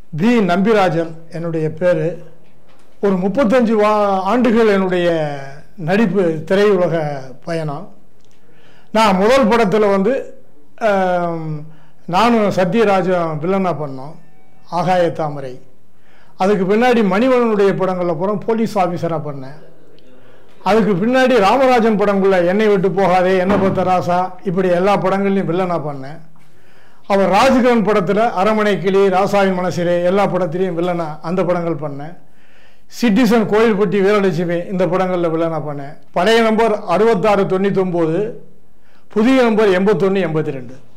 B Nambirajan என்னுடைய பேர் ஒரு முப்பத்தஞ்சு வா ஆண்டுகள் என்னுடைய நடிப்பு திரையுலக பயணம் நான் முதல் படத்தில் வந்து ஆம், நானும் சத்யராஜன் வில்லனா பண்ணோம் ஆகாய தாமரை அதுக்கு பின்னாடி மணிவண்ணனுடைய படங்களில் பூரா போலீஸ் ஆஃபீஸராக பண்ணேன் அதுக்கு பின்னாடி ராமராஜன் படங்களில் என்னை விட்டு போகாதே என்ன பத்த ராசா இப்படி எல்லா படங்கள்லையும் வில்லனா பண்ணேன் அவர் ராஜ்கிரண் படத்தில் அரமனை கிளி ராசாவின் மனசிலே எல்லா படத்துலையும் வில்லனா அந்த படங்கள் பண்ணேன் சிட்டிசன் கோயில்பட்டி வீரலட்சுமி இந்த படங்களில் வில்லனா பண்ணேன் பழைய நம்பர் அறுபத்தாறு தொண்ணூத்தொம்போது புதிய நம்பர் எண்பத்தொன்று எண்பத்தி ரெண்டு